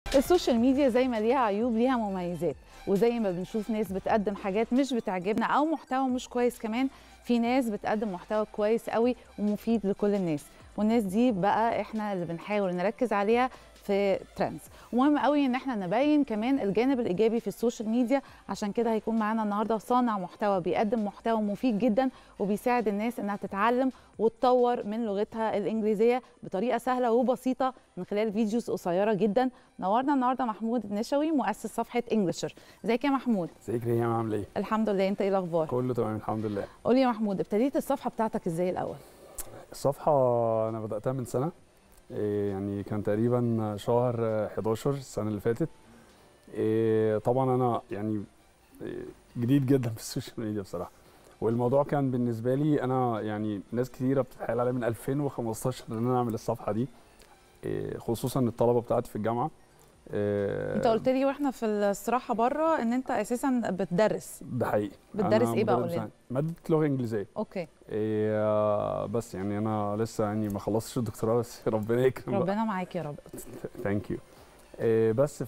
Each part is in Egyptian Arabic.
السوشيال ميديا زي ما ليها عيوب ليها مميزات وزي ما بنشوف ناس بتقدم حاجات مش بتعجبنا او محتوى مش كويس كمان في ناس بتقدم محتوى كويس قوي ومفيد لكل الناس والناس دي بقى احنا اللي بنحاول نركز عليها في ترندز ومهم قوي ان احنا نبين كمان الجانب الايجابي في السوشيال ميديا عشان كده هيكون معانا النهارده صانع محتوى بيقدم محتوى مفيد جدا وبيساعد الناس انها تتعلم وتطور من لغتها الانجليزيه بطريقه سهله وبسيطه من خلال فيديوز قصيره جدا نورنا النهارده محمود النشوي مؤسس صفحه انجلشر ازيك يا محمود ازيك يا ريهام عامله ايه الحمد لله انت ايه الاخبار كله تمام الحمد لله قول لي يا محمود ابتديت الصفحه بتاعتك ازاي الاول الصفحه انا بداتها من سنه إيه يعني كان تقريبا شهر 11 السنه اللي فاتت إيه طبعا انا يعني إيه جديد جدا في السوشيال ميديا بصراحه والموضوع كان بالنسبه لي انا يعني ناس كتيره بتتحايل عليا من 2015 ان انا اعمل الصفحه دي إيه خصوصا الطلبه بتاعتي في الجامعه إيه انت قلت لي واحنا في الاستراحه بره ان انت اساسا بتدرس ده حقيقي بتدرس ايه بقى قول ماده لغه انجليزيه اوكي إيه بس يعني انا لسه يعني ما خلصتش الدكتوراه بس ربنا يكرم ربنا معاك يا رب ثانك يو إيه بس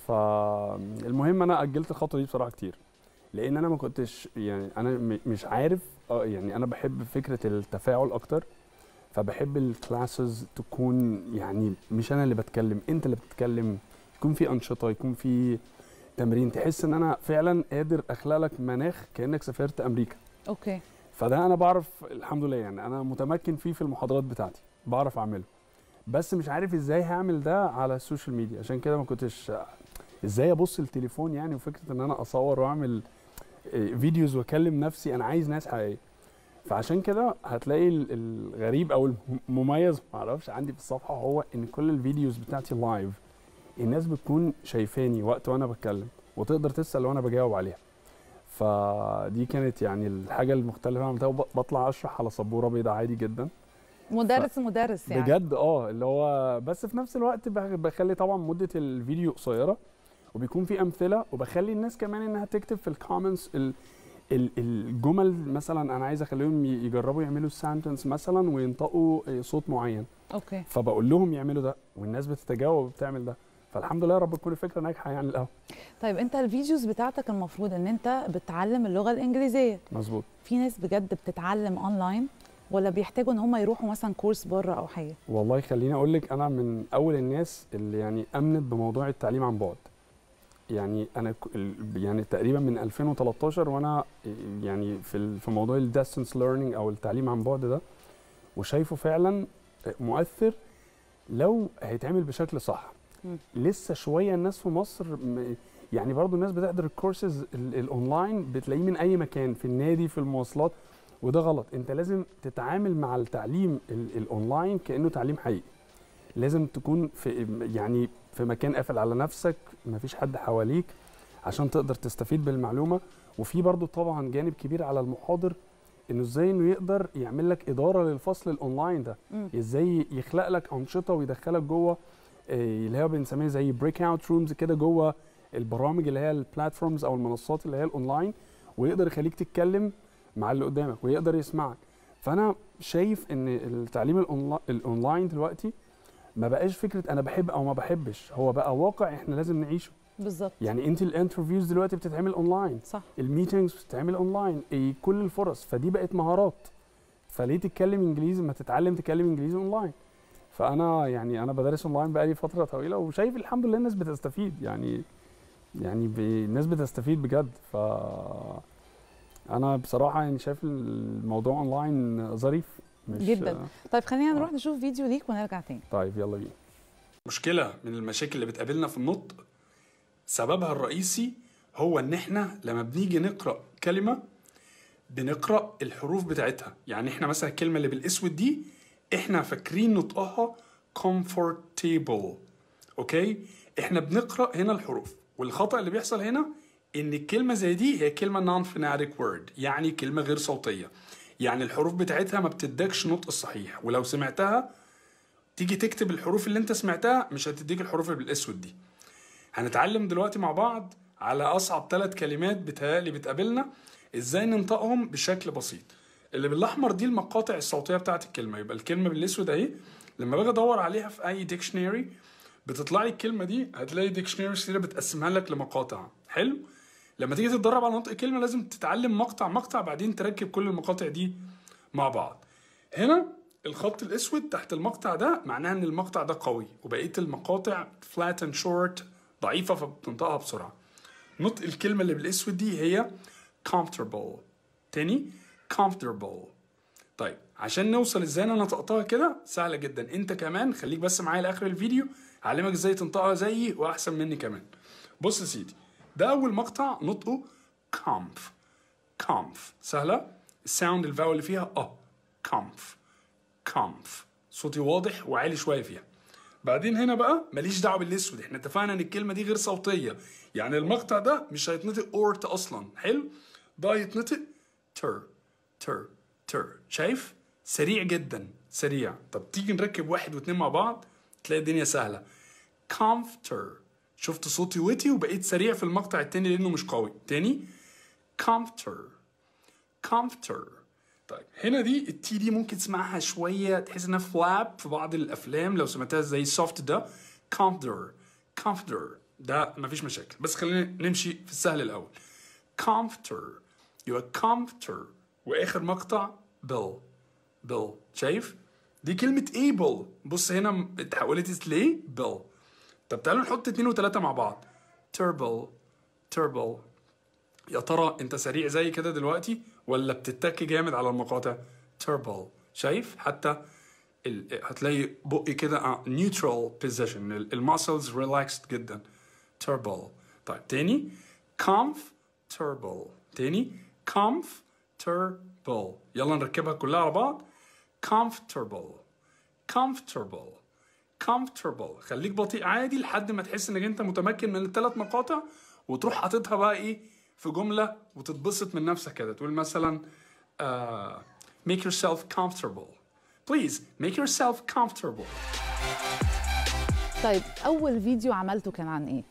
فالمهم انا اجلت الخطوه دي بصراحه كتير لان انا ما كنتش يعني انا مش عارف اه يعني انا بحب فكره التفاعل اكتر فبحب الكلاسز تكون يعني مش انا اللي بتكلم انت اللي بتتكلم يكون في انشطه يكون في تمرين تحس ان انا فعلا قادر اخلق لك مناخ كانك سافرت امريكا اوكي فده انا بعرف الحمد لله يعني انا متمكن فيه في المحاضرات بتاعتي بعرف اعمله بس مش عارف ازاي هعمل ده على السوشيال ميديا عشان كده ما كنتش ازاي ابص التليفون يعني وفكره ان انا اصور واعمل فيديوز واكلم نفسي انا عايز ناس حقيقيه فعشان كده هتلاقي الغريب او المميز معرفش عندي في الصفحه هو ان كل الفيديوز بتاعتي لايف الناس بتكون شايفاني وقت وانا بتكلم وتقدر تسال وانا بجاوب عليها فدي كانت يعني الحاجه المختلفه عملتها بطلع اشرح على سبوره بيضاء عادي جدا مدرس ف... مدرس يعني بجد اه اللي هو بس في نفس الوقت بخلي طبعا مده الفيديو قصيره وبيكون في امثله وبخلي الناس كمان انها تكتب في الكومنتس الجمل مثلا انا عايز اخليهم يجربوا يعملوا السنتنس مثلا وينطقوا صوت معين اوكي فبقول لهم يعملوا ده والناس بتتجاوب وبتعمل ده فالحمد لله رب تكون الفكره ناجحه يعني الاول طيب انت الفيديوز بتاعتك المفروض ان انت بتعلم اللغه الانجليزيه مظبوط في ناس بجد بتتعلم اونلاين ولا بيحتاجوا ان هم يروحوا مثلا كورس بره او حاجه والله خليني اقول لك انا من اول الناس اللي يعني امنت بموضوع التعليم عن بعد يعني انا يعني تقريبا من 2013 وانا يعني في في موضوع الديستنس ليرنينج او التعليم عن بعد ده وشايفه فعلا مؤثر لو هيتعمل بشكل صح م. لسه شويه الناس في مصر يعني برضو الناس بتحضر الكورسز الاونلاين بتلاقيه من اي مكان في النادي في المواصلات وده غلط انت لازم تتعامل مع التعليم الاونلاين كانه تعليم حقيقي لازم تكون في يعني في مكان قافل على نفسك مفيش حد حواليك عشان تقدر تستفيد بالمعلومه وفي برضو طبعا جانب كبير على المحاضر انه ازاي انه يقدر يعمل لك اداره للفصل الاونلاين ده م. ازاي يخلق لك انشطه ويدخلك جوه اللي هي بنسميها زي بريك اوت رومز كده جوه البرامج اللي هي البلاتفورمز او المنصات اللي هي الاونلاين ويقدر يخليك تتكلم مع اللي قدامك ويقدر يسمعك فانا شايف ان التعليم الاونلاين دلوقتي ما بقاش فكره انا بحب او ما بحبش هو بقى واقع احنا لازم نعيشه بالظبط يعني انت الانترفيوز دلوقتي بتتعمل اونلاين صح الميتنجز بتتعمل اونلاين إيه كل الفرص فدي بقت مهارات فليه تتكلم انجليزي ما تتعلم تتكلم انجليزي اونلاين فانا يعني انا بدرس اونلاين بقالي فتره طويله وشايف الحمد لله الناس بتستفيد يعني يعني الناس بتستفيد بجد ف انا بصراحه يعني شايف الموضوع اونلاين ظريف مش جدا طيب خلينا نروح نشوف فيديو ليك ونرجع تاني طيب يلا بينا مشكله من المشاكل اللي بتقابلنا في النطق سببها الرئيسي هو ان احنا لما بنيجي نقرا كلمه بنقرا الحروف بتاعتها يعني احنا مثلا الكلمه اللي بالاسود دي احنا فاكرين نطقها comfortable اوكي احنا بنقرا هنا الحروف والخطا اللي بيحصل هنا ان الكلمه زي دي هي كلمه نون phonetic وورد يعني كلمه غير صوتيه يعني الحروف بتاعتها ما بتدكش نطق الصحيح ولو سمعتها تيجي تكتب الحروف اللي انت سمعتها مش هتديك الحروف اللي بالاسود دي هنتعلم دلوقتي مع بعض على اصعب ثلاث كلمات بتهيألي بتقابلنا ازاي ننطقهم بشكل بسيط اللي بالاحمر دي المقاطع الصوتيه بتاعت الكلمه يبقى الكلمه بالاسود اهي لما باجي ادور عليها في اي ديكشنري بتطلع لي الكلمه دي هتلاقي ديكشنريز كده بتقسمها لك لمقاطع حلو لما تيجي تتدرب على نطق كلمه لازم تتعلم مقطع مقطع بعدين تركب كل المقاطع دي مع بعض هنا الخط الاسود تحت المقطع ده معناها ان المقطع ده قوي وبقيه المقاطع فلات اند شورت ضعيفه فبتنطقها بسرعه نطق الكلمه اللي بالاسود دي هي comfortable تاني comfortable طيب عشان نوصل ازاي انا نطقتها كده سهله جدا انت كمان خليك بس معايا لاخر الفيديو هعلمك ازاي تنطقها زيي واحسن مني كمان بص يا سيدي ده اول مقطع نطقه comf comf سهله الساوند الفاول اللي فيها اه comf comf صوتي واضح وعالي شويه فيها بعدين هنا بقى ماليش دعوه بالاسود احنا اتفقنا ان الكلمه دي غير صوتيه يعني المقطع ده مش هيتنطق اورت اصلا حلو ده هيتنطق تر تر تر شايف سريع جدا سريع طب تيجي نركب واحد واتنين مع بعض تلاقي الدنيا سهله comforter شفت صوتي وتي وبقيت سريع في المقطع التاني لانه مش قوي تاني comforter comforter طيب هنا دي التي دي ممكن تسمعها شويه تحس انها فلاب في بعض الافلام لو سمعتها زي سوفت ده comforter comforter ده مفيش مشاكل بس خلينا نمشي في السهل الاول comforter يبقى comforter واخر مقطع bill bill شايف دي كلمة able بص هنا اتحولت ليه bill طب تعالوا نحط اتنين وتلاتة مع بعض turbo turbo يا ترى انت سريع زي كده دلوقتي ولا بتتك جامد على المقاطع turbo شايف حتى ال... هتلاقي بقي كده نيوترال بوزيشن الماسلز ريلاكسد جدا turbo طيب تاني comfortable تاني comfortable يلا نركبها كلها على بعض comfortable comfortable comfortable خليك بطيء عادي لحد ما تحس انك انت متمكن من الثلاث مقاطع وتروح حاططها بقى ايه في جمله وتتبسط من نفسك كده تقول مثلا uh, make yourself comfortable please make yourself comfortable طيب اول فيديو عملته كان عن ايه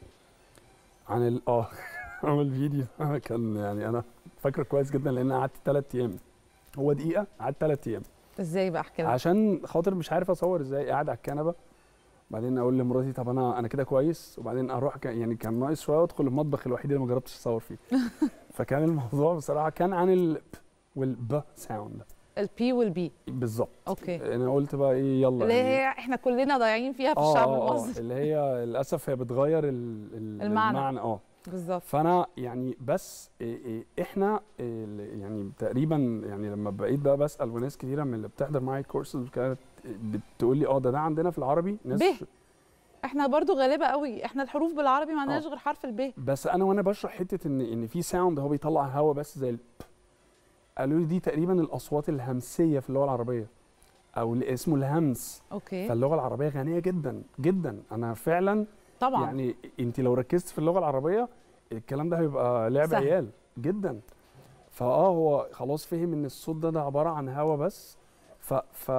عن ال اه اول فيديو كان يعني انا فاكره كويس جدا لان قعدت ثلاث ايام هو دقيقه قعدت ثلاث ايام ازاي بقى احكي لنا عشان خاطر مش عارف اصور ازاي قاعد على الكنبه بعدين اقول لمراتي طب انا انا كده كويس وبعدين اروح ك... يعني كان ناقص شويه وادخل المطبخ الوحيد اللي ما جربتش اصور فيه فكان الموضوع بصراحه كان عن ال والب ساوند البي والبي بالظبط اوكي انا قلت بقى ايه يلا اللي يعني هي احنا كلنا ضايعين فيها في آه، الشعب آه، آه، المصري اللي هي للاسف هي بتغير ال... ال... المعنى. المعنى اه بالظبط فانا يعني بس إيه إيه احنا إيه ال- يعني تقريبا يعني لما بقيت بقى بسال وناس كتيره من اللي بتحضر معايا الكورسز كانت بتقول لي اه ده ده عندنا في العربي ناس ب. احنا برضو غالبه قوي احنا الحروف بالعربي ما عندناش آه. غير حرف الب بس انا وانا بشرح حته ان ان في ساوند هو بيطلع هوا بس زي الب قالوا لي دي تقريبا الاصوات الهمسيه في اللغه العربيه او اللي اسمه الهمس اوكي فاللغه العربيه غنيه جدا جدا انا فعلا طبعا يعني انت لو ركزت في اللغه العربيه الكلام ده هيبقى لعب سهل. عيال جدا فاه هو خلاص فهم ان الصوت ده ده عباره عن هوا بس ف ف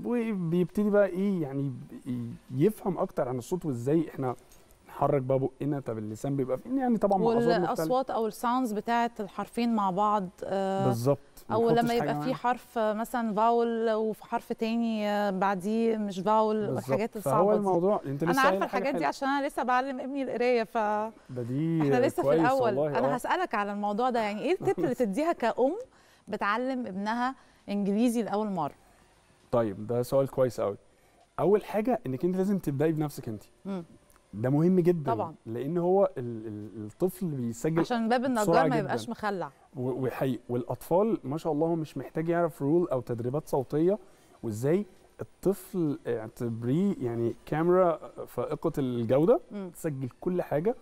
بيبتدي بقى ايه يعني ي- يفهم اكتر عن الصوت وازاي احنا نحرك بقى بقنا طب اللسان بيبقى فين يعني طبعا مع اصوات مختلفه والاصوات او الساوندز بتاعه الحرفين مع بعض آه، بالظبط ما او نحطش لما حاجة يبقى في معاها. حرف آه، مثلا فاول وفي حرف تاني آه، بعديه مش فاول بالظبط. والحاجات فهو الصعبه دي الموضوع انت لسه انا قايلة عارفه حاجة الحاجات دي حلوة. عشان انا لسه بعلم ابني القرايه ف ده دي احنا لسه في كويس الاول والله انا آه. هسالك على الموضوع ده يعني ايه التip اللي تديها كأم بتعلم ابنها انجليزي لاول مره طيب ده سؤال كويس قوي اول حاجه انك انت لازم تبداي بنفسك انت مم. ده مهم جدا طبعا. لان هو ال ال الطفل بيسجل عشان باب بسرعة النجار ما جداً. يبقاش مخلع و- وحقيقي والاطفال ما شاء الله هو مش محتاج يعرف رول او تدريبات صوتيه وازاي الطفل اعتبريه يعني كاميرا فائقه الجوده مم. تسجل كل حاجه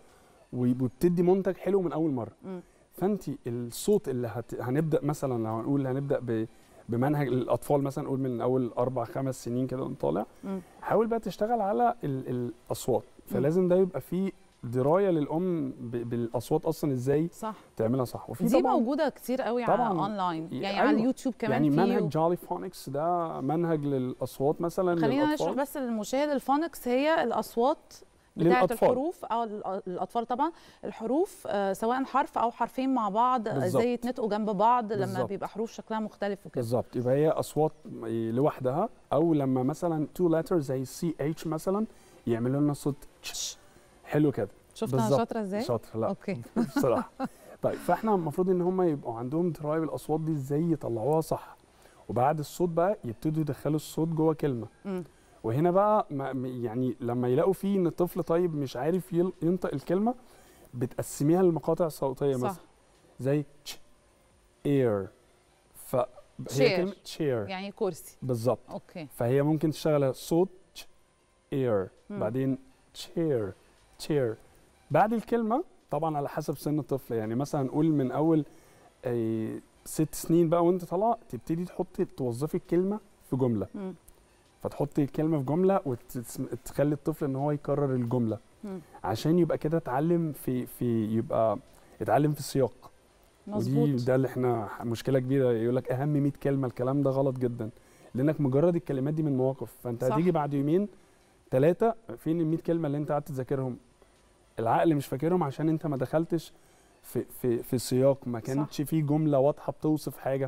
وبتدي منتج حلو من اول مره مم. فانت الصوت اللي هت... هنبدا مثلا لو هنقول هنبدا ب... بمنهج الاطفال مثلا نقول من اول اربع خمس سنين كده طالع مم. حاول بقى تشتغل على ال... الاصوات فلازم ده يبقى فيه درايه للام ب... بالاصوات اصلا ازاي صح تعملها صح وفي دي طبعا موجوده كتير قوي طبعاً. على اونلاين ي- يعني أيوة. على اليوتيوب كمان يعني في منهج جولي فونكس ده منهج للاصوات مثلا خلينا للاطفال نشرح بس للمشاهد الفونكس هي الاصوات بتاعه للأطفال. الحروف او ال- الاطفال طبعا الحروف آه، سواء حرف او حرفين مع بعض آه، بالظبط. ازاي يتنطقوا جنب بعض لما بالظبط. بيبقى حروف شكلها مختلف وكده بالظبط يبقى هي اصوات لوحدها او لما مثلا تو letters زي سي اتش مثلا يعملوا لنا صوت تش. حلو كده شفت انا بالظبط. شاطره ازاي شاطر لا اوكي بصراحه طيب فاحنا المفروض ان هم يبقوا عندهم درايه بالاصوات دي ازاي يطلعوها صح وبعد الصوت بقى يبتدوا يدخلوا الصوت جوه كلمه مم. وهنا بقى ما م- يعني لما يلاقوا فيه ان الطفل طيب مش عارف يل- ينطق الكلمه بتقسميها لمقاطع صوتيه صح مثلا زي تش اير ف Chair. هي كلمه تشير يعني كرسي بالظبط اوكي فهي ممكن تشتغل صوت اير مم. بعدين تشير تشير بعد الكلمه طبعا على حسب سن الطفل يعني مثلا نقول من اول أي ست سنين بقى وانت طالعه تبتدي تحطي توظفي الكلمه في جمله مم. فتحطي الكلمه في جمله وتخلي الطفل ان هو يكرر الجمله مم. عشان يبقى كده اتعلم في في يبقى اتعلم في سياق ودي مظبوط ده اللي احنا مشكله كبيره يقول لك اهم 100 كلمه الكلام ده غلط جدا لانك مجرد الكلمات دي من مواقف فانت صح. هتيجي بعد يومين ثلاثه فين ال 100 كلمه اللي انت قعدت تذاكرهم العقل مش فاكرهم عشان انت ما دخلتش في في في سياق ما كانتش فيه جمله واضحه بتوصف حاجه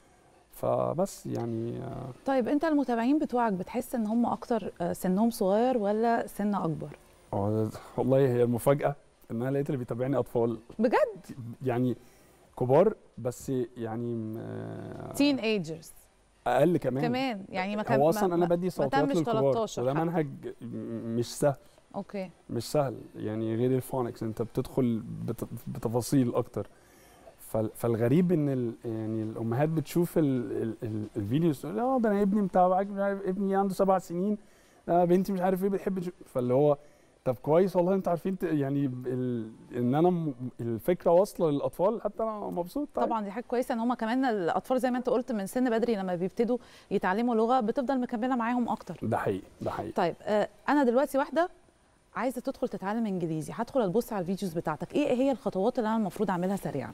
فبس يعني آه، طيب انت المتابعين بتوعك بتحس ان هم اكتر آه، سنهم صغير ولا سن اكبر آه، والله هي المفاجاه ان انا لقيت اللي بيتابعني اطفال بجد يعني كبار بس يعني آه، تين ايجرز اقل كمان كمان يعني ما كان هو ما- اصلا انا ما- بدي ما صوتيات تمش للكبار 13 وده حتى. منهج م- مش سهل اوكي مش سهل يعني غير الفونكس انت بتدخل بت- بتفاصيل اكتر فال- فالغريب ان ال يعني الامهات بتشوف ال ال ال الفيديوز تقول اه ده انا ابني متابعك مش عارف ابني عنده سبع سنين آه بنتي مش عارف ايه بتحب تشوف فاللي هو طب كويس والله انتوا عارفين ت- يعني ال ان انا م- الفكره واصله للاطفال حتى انا مبسوط طيب. طبعا دي حاجه كويسه ان هم كمان الاطفال زي ما انت قلت من سن بدري لما بيبتدوا يتعلموا لغه بتفضل مكمله معاهم اكتر ده حقيقي ده حقيقي طيب آه، انا دلوقتي واحده عايزه تدخل تتعلم انجليزي هدخل ابص على الفيديوز بتاعتك ايه هي الخطوات اللي انا المفروض اعملها سريعا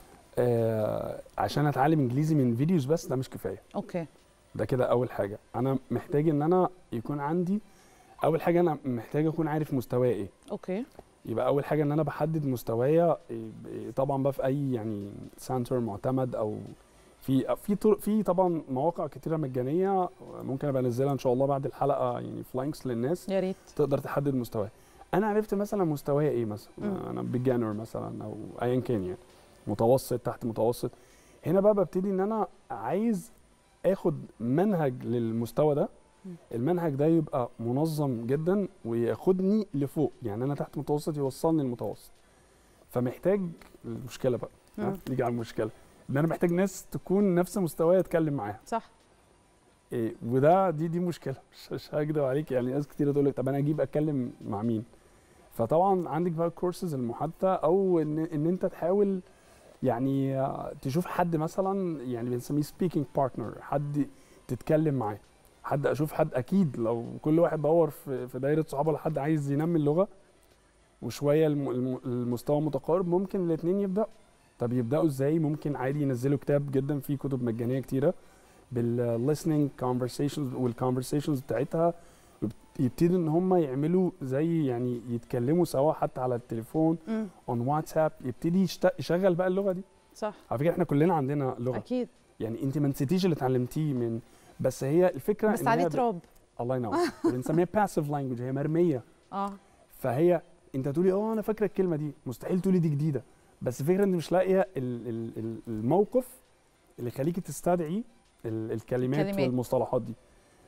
آه عشان اتعلم انجليزي من فيديوز بس ده مش كفايه اوكي ده كده اول حاجه انا محتاج ان انا يكون عندي اول حاجه انا محتاج اكون عارف مستواي ايه اوكي يبقى اول حاجه ان انا بحدد مستوايا إيه، طبعا بقى في اي يعني سنتر معتمد او في في طرق في طبعا مواقع كتيره مجانيه ممكن ابقى انزلها ان شاء الله بعد الحلقه يعني فلانكس للناس يا ريت تقدر تحدد مستواي انا عرفت مثلا مستواي ايه مثلا مم. انا بيجانر مثلا او ايا كان يعني متوسط تحت متوسط هنا بقى ببتدي ان انا عايز اخد منهج للمستوى ده مم. المنهج ده يبقى منظم جدا وياخدني لفوق يعني انا تحت متوسط يوصلني المتوسط فمحتاج المشكله بقى ها مم. نيجي على المشكله ان انا محتاج ناس تكون نفس مستواي اتكلم معاها صح إيه وده دي دي مشكله مش مش هكدب عليك يعني ناس كتير تقول لك طب انا اجيب اتكلم مع مين فطبعا عندك بقى الكورسز المحادثه او ان ان انت تحاول يعني آه، تشوف حد مثلا يعني بنسميه سبيكينج بارتنر حد تتكلم معاه حد اشوف حد اكيد لو كل واحد دور في في دايره صحابه لحد عايز ينمي اللغه وشويه الم- الم- المستوى متقارب ممكن الاثنين يبداوا طب يبداوا ازاي ممكن عادي ينزلوا كتاب جدا فيه كتب مجانيه كتيره بالlistening conversations والconversations بتاعتها يبت- يبتدوا ان هم يعملوا زي يعني يتكلموا سوا حتى على التليفون مم. اون واتساب يبتدي يشت- يشغل بقى اللغه دي صح على فكره احنا كلنا عندنا لغه اكيد يعني انت ما نسيتيش اللي اتعلمتيه من بس هي الفكره بس إن عليه هي ب- تراب الله ينور بنسميها باسيف لانجوج هي مرميه اه فهي انت تقولي اه انا فاكره الكلمه دي مستحيل تقولي دي جديده بس الفكره انت مش لاقيه ال- ال- ال- الموقف اللي يخليكي تستدعي ال- الكلمات الكلمات. والمصطلحات دي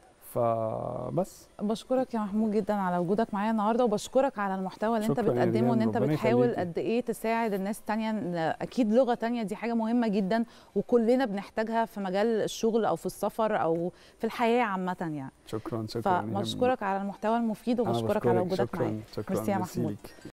فبس بشكرك يا محمود جدا على وجودك معايا النهارده وبشكرك على المحتوى اللي انت شكراً يا بتقدمه وان ريان، انت ربنا بتحاول يخليكي. قد ايه تساعد الناس التانية إن اكيد لغه تانية دي حاجه مهمه جدا وكلنا بنحتاجها في مجال الشغل او في السفر او في الحياه عامه يعني شكرا شكرا يا ريان. فبشكرك على المحتوى المفيد أنا وبشكرك على بشكرك، وجودك شكراً، معايا شكرا ميرسي يا ميرسي محمود. ليك.